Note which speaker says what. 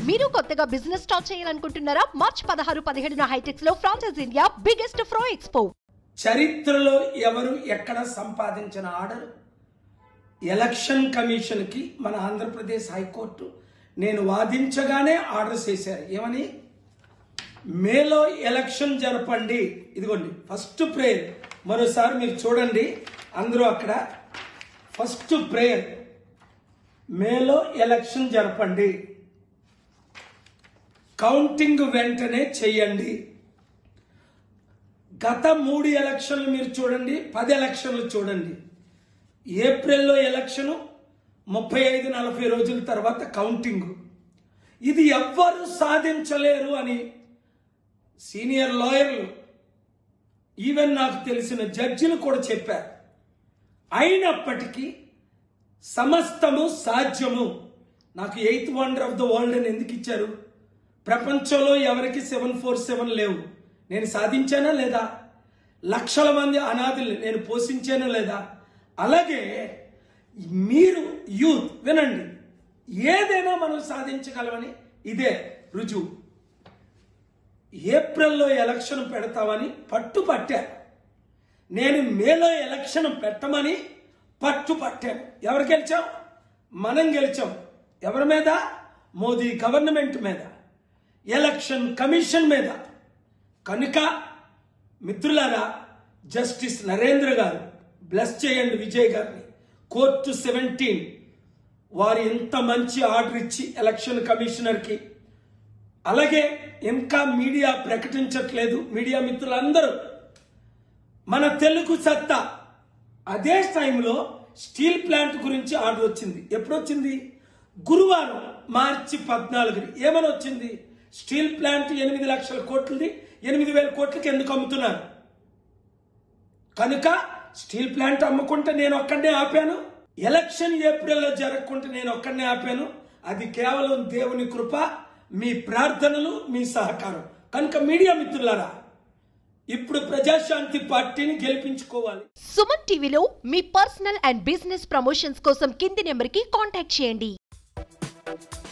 Speaker 1: మీరు కొత్తగా business start చేయాలనుకుంటున్నారా మార్చ్ పదహారు పదిహేడున హైటెక్స్ లో ఫ్రాన్సెస్ ఇండియా బిగ్గెస్ట్ ఫ్రో ఎక్స్పో
Speaker 2: చరిత్రలో ఎవరు ఎక్కడ సంపాదించిన ఆర్డర్ ఎలక్షన్ కమిషన్కి మన ఆంధ్రప్రదేశ్ హైకోర్టు నేను వాదించగానే ఆర్డర్ చేశారు ఏమని మేలో ఎలక్షన్ జరపండి ఇదిగోండి ఫస్ట్ ప్రేయర్ మరోసారి మీరు చూడండి అందరూ అక్కడ ఫస్ట్ ప్రేయర్ మేలో ఎలక్షన్ జరపండి కౌంటింగ్ వెంటనే చెయ్యండి గత మూడు ఎలక్షన్లు మీరు చూడండి పది ఎలక్షన్లు చూడండి ఏప్రిల్లో ఎలక్షను ముప్పై ఐదు నలభై రోజుల తర్వాత కౌంటింగ్ ఇది ఎవ్వరు సాధించలేరు అని సీనియర్ లాయర్లు ఈవెన్ నాకు తెలిసిన జడ్జిలు కూడా చెప్పారు అయినప్పటికీ సమస్తము సాధ్యము నాకు eighth wonder of the world అని ఎందుకు ఇచ్చారు ప్రపంచంలో ఎవరికి సెవెన్ ఫోర్ సెవెన్ లేవు నేను సాధించానా లేదా లక్షల మంది అనాథుల్ని నేను పోషించానా లేదా అలాగే మీరు యూత్ వినండి ఏదైనా మనం సాధించగలమని ఇదే రుజువు ఏప్రిల్లో ఎలక్షన్ పెడతామని పట్టు పట్టాను నేను మేలో ఎలక్షన్ పెట్టమని పట్టు పట్టాను ఎవరు గెలిచాం మనం గెలిచాం ఎవరి మీద మోదీ గవర్నమెంట్ మీద ఎలక్షన్ కమిషన్ మీద కనుక మిత్రులారా జస్టిస్ నరేంద్ర గారు బ్లెస్ చేయండి విజయ్ గారిని కోర్టు సెవెంటీన్ వారు ఎంత మంచి ఆర్డర్ ఇచ్చి ఎలక్షన్ కమిషనర్కి అలాగే ఇంకా మీడియా ప్రకటించట్లేదు మీడియా మిత్రులందరూ మన తెలుగు సత్తా అదే టైంలో స్టీల్ ప్లాంట్ గురించి ఆర్డర్ వచ్చింది ఎప్పుడు వచ్చింది గురువారం మార్చి పద్నాలుగు ఏమని వచ్చింది స్టీల్ ప్లాంట్ ఎనిమిది లక్షల కోట్లది ఎనిమిది వేల కోట్లకి ఎందుకు అమ్ముతున్నారు కనుక స్టీల్ ప్లాంట్ అమ్ముకుంటే నేను ఒక్కడనే ఆపాను ఎలక్షన్ ఏప్రిల్లో జరగకుంటే నేను ఒక్కడనే ఆపాను అది కేవలం దేవుని కృప మీ ప్రార్థనలు మీ సహకారం కనుక మీడియా మిత్రులారా ఇప్పుడు ప్రజాశాంతి పార్టీని గెలిపించుకోవాలి
Speaker 1: సుమన్ టీవీలో మీ పర్సనల్ అండ్ బిజినెస్ ప్రమోషన్స్ కోసం కింది నెంబర్ కి కాంటాక్ట్ చేయండి